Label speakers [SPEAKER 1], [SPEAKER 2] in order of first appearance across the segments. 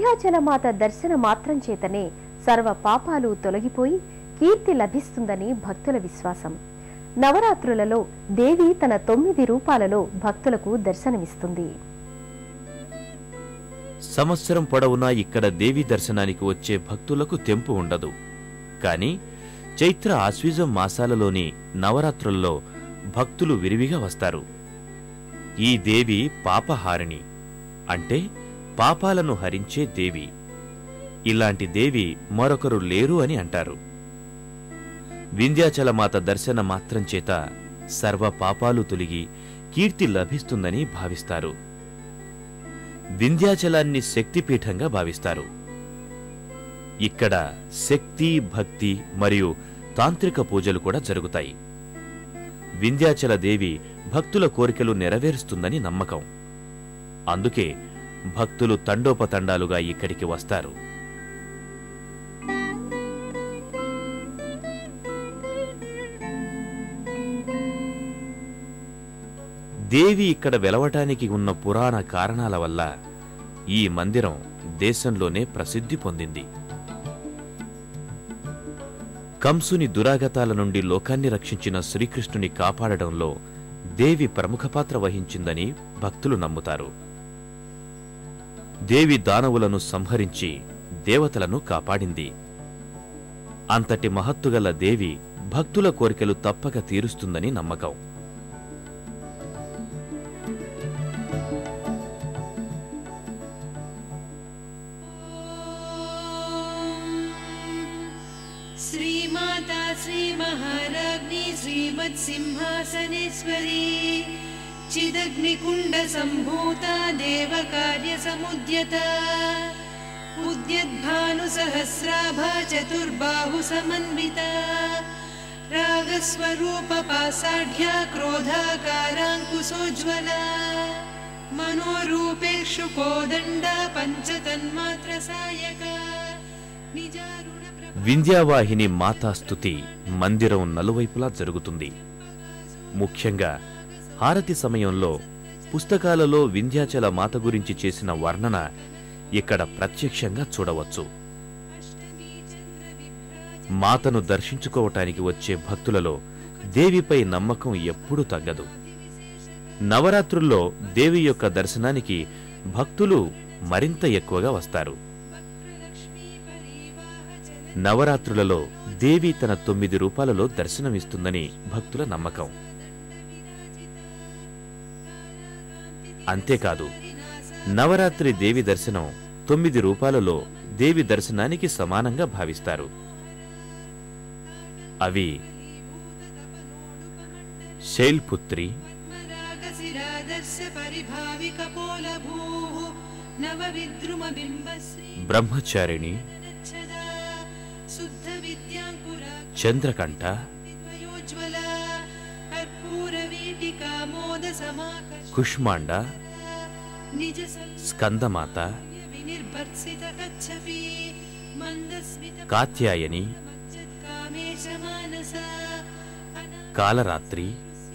[SPEAKER 1] వింధ్యాచలమాత దర్శన మాత్రం చేతనే సర్వ పాపాలు తొలగిపోయి కీర్తి లభిస్తుందని భక్తుల విశ్వాసం నవరాత్రులలో దేవి తన తొమ్మిది రూపాలలో భక్తులకు దర్శనమిస్తుంది
[SPEAKER 2] సంవత్సరం పొడవునా ఇక్కడ దేవి దర్శనానికి వచ్చే భక్తులకు తెంపు ఉండదు కాని చైత్ర ఆశ్వీజం మాసాలలోని నవరాత్రుల్లో భక్తులు విరివిగా వస్తారు ఈ దేవి పాపహారిణి అంటే పాపాలను హరించే దేవి ఇలాంటి దేవి మరొకరు లేరు అని అంటారు వింధ్యాచలమాత దర్శన మాత్రం చేత సర్వ పాపాలు తొలగి కీర్తి లభిస్తుందని భావిస్తారు వింధ్యాచలాన్ని శక్తిపీఠంగా భావిస్తారు ఇక్కడ శక్తి భక్తి మరియు తాంత్రిక పూజలు కూడా జరుగుతాయి వింధ్యాచల దేవి భక్తుల కోరికలు నెరవేరుస్తుందని నమ్మకం అందుకే భక్తులు తండోపతండాలుగా ఇక్కడికి వస్తారు దేవి ఇక్కడ వెలవటానికి ఉన్న పురాణ కారణాల వల్ల ఈ మందిరం దేశంలోనే ప్రసిద్ధి పొందింది కంసుని దురాగతాల నుండి లోకాన్ని రక్షించిన శ్రీకృష్ణుని కాపాడడంలో దేవి ప్రముఖ పాత్ర వహించిందని భక్తులు నమ్ముతారు దేవి దానవులను సంహరించి దేవతలను కాపాడింది అంతటి మహత్తుగల దేవి భక్తుల కోరికలు తప్పక తీరుస్తుందని నమ్మకం
[SPEAKER 3] श्रीमाता श्रीमहाराज्ञी श्रीमत्सिंहासनेश्वरी चिदग्निकुण्डसम्भूता देवकार्यसमुद्यता उद्यद्भानुसहस्राभा चतुर्बाहुसमन्विता रागस्वरूपपासाढ्या क्रोधाकाराङ्कुशोज्ज्वला मनोरूपेक्षु कोदण्डा पञ्चतन्मात्रसायका निजारुणप्रभा
[SPEAKER 2] వింధ్యావాహిని మాతాస్తుతి మందిరం నలువైపులా జరుగుతుంది ముఖ్యంగా హారతి సమయంలో పుస్తకాలలో వింధ్యాచల మాత గురించి చేసిన వర్ణన ఇక్కడ ప్రత్యక్షంగా చూడవచ్చు మాతను దర్శించుకోవటానికి వచ్చే భక్తులలో దేవిపై నమ్మకం ఎప్పుడూ తగ్గదు నవరాత్రుల్లో దేవి యొక్క దర్శనానికి భక్తులు మరింత ఎక్కువగా వస్తారు నవరాత్రులలో దేవి తన తొమ్మిది రూపాలలో దర్శనమిస్తుందని భక్తుల నమ్మకం అంతేకాదు నవరాత్రి దేవి దర్శనం తొమ్మిది రూపాలలో దేవి దర్శనానికి సమానంగా భావిస్తారు అవి శైల్పుత్రి
[SPEAKER 3] रागसिरादस्य परिभाविकपोलभूः नवविद्रुमबिम्बश्री
[SPEAKER 2] బ్రహ్మచారిణి
[SPEAKER 3] गच्छदा शुद्धविद्याङ्कुरा
[SPEAKER 2] చంద్రకంఠ
[SPEAKER 3] द्वयोज्ज्वला कर्पूरवीटिका मोदसमाकर्ष
[SPEAKER 2] కుష్మాండ
[SPEAKER 3] निज
[SPEAKER 2] స్కందమాత
[SPEAKER 3] विनिर्भर्त्सित कच्छपि मन्दस्मित
[SPEAKER 2] కాత్యాయని
[SPEAKER 3] कामेशमानसा
[SPEAKER 2] కాలరాత్రి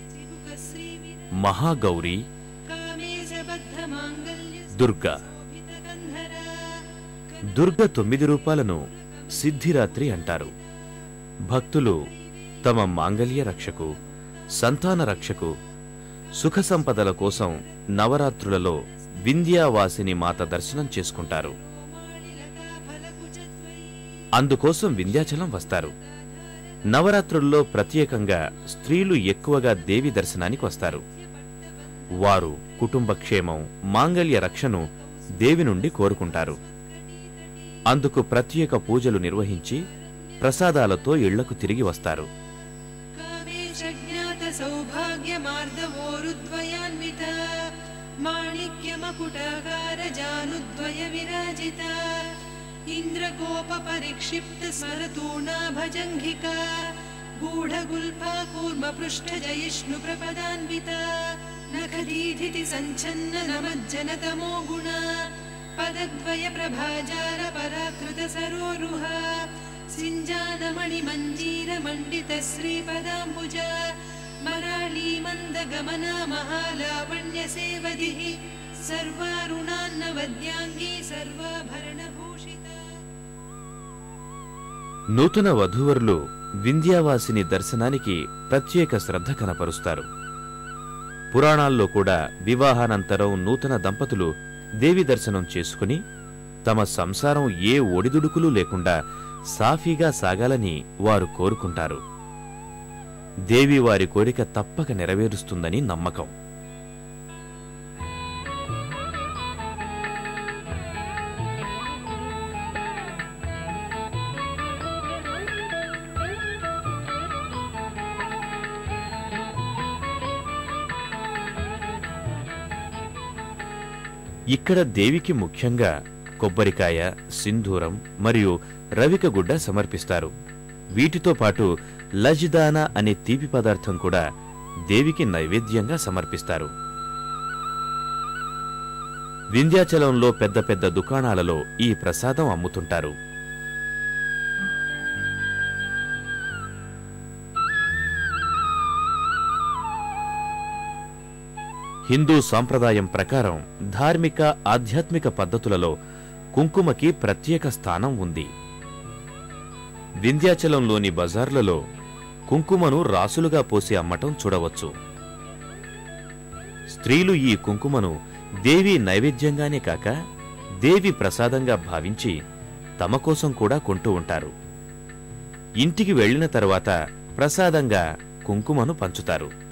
[SPEAKER 2] మహాగౌరి
[SPEAKER 3] कामेशबद्धमाङ्गल्य
[SPEAKER 2] దుర్గా
[SPEAKER 3] शोभितगन्धरा
[SPEAKER 2] దుర్గ తొమ్మిది రూపాలను సిద్ధిరాత్రి అంటారు భక్తులు తమ మాంగల్య రక్షకు సంతాన రక్షకు సుఖ సంపదల కోసం నవరాత్రులలో వింధ్యావాసిని మాత దర్శనం చేసుకుంటారు అందుకోసం వింధ్యాచలం వస్తారు నవరాత్రుల్లో ప్రత్యేకంగా స్త్రీలు ఎక్కువగా దేవి దర్శనానికి వస్తారు వారు కుటుంబ క్షేమం మాంగల్య రక్షను దేవి నుండి కోరుకుంటారు అందుకు ప్రత్యేక పూజలు నిర్వహించి ప్రసాదాలతో ఇళ్లకు తిరిగి వస్తారు
[SPEAKER 3] कामेशज्ञातसौभाग्यमार्दवोरुद्वयान्विता माणिक्यमकुटाकारजानुद्वय विराजिता इन्द्रगोपपरिक्षिप्तस्मरतूणा भजङ्घिका गूढगुल्फा कूर्मपृष्ठजयिष्णुप्रपदान्विता नखदीधिति सञ्छन्न नमज्जनतमो गुणा पदद्वयप्रभाजार पराकृतसरोरुहा सिञ्जानमणिमञ्जीरमण्डितश्रीपदाम्बुजा मराळीमन्दगमना महालावण्यसेवधिः सर्वारुणान्नवद्याङ्गी सर्वाभरणभूषिता
[SPEAKER 2] నూతన వధూవరులు వింధ్యావాసిని దర్శనానికి ప్రత్యేక శ్రద్ధ కనపరుస్తారు పురాణాల్లో కూడా వివాహానంతరం నూతన దంపతులు దేవి దర్శనం చేసుకుని తమ సంసారం ఏ ఒడిదుడుకులు లేకుండా సాఫీగా సాగాలని వారు కోరుకుంటారు దేవి వారి కోరిక తప్పక నెరవేరుస్తుందని నమ్మకం ఇక్కడ దేవికి ముఖ్యంగా కొబ్బరికాయ సింధూరం మరియు రవిక గుడ్డ సమర్పిస్తారు వీటితో పాటు లజ్దానా అనే తీపి పదార్థం కూడా దేవికి నైవేద్యంగా సమర్పిస్తారు వింధ్యాచలంలో పెద్ద పెద్ద దుకాణాలలో ఈ ప్రసాదం అమ్ముతుంటారు హిందూ సాంప్రదాయం ప్రకారం ధార్మిక ఆధ్యాత్మిక పద్ధతులలో కుంకుమకి ప్రత్యేక స్థానం ఉంది వింధ్యాచలంలోని బజార్లలో కుంకుమను రాసులుగా పోసి అమ్మటం చూడవచ్చు స్త్రీలు ఈ కుంకుమను దేవి నైవేద్యంగానే కాక దేవి ప్రసాదంగా భావించి తమ కోసం కూడా కొంటూ ఉంటారు ఇంటికి వెళ్ళిన తరువాత ప్రసాదంగా కుంకుమను పంచుతారు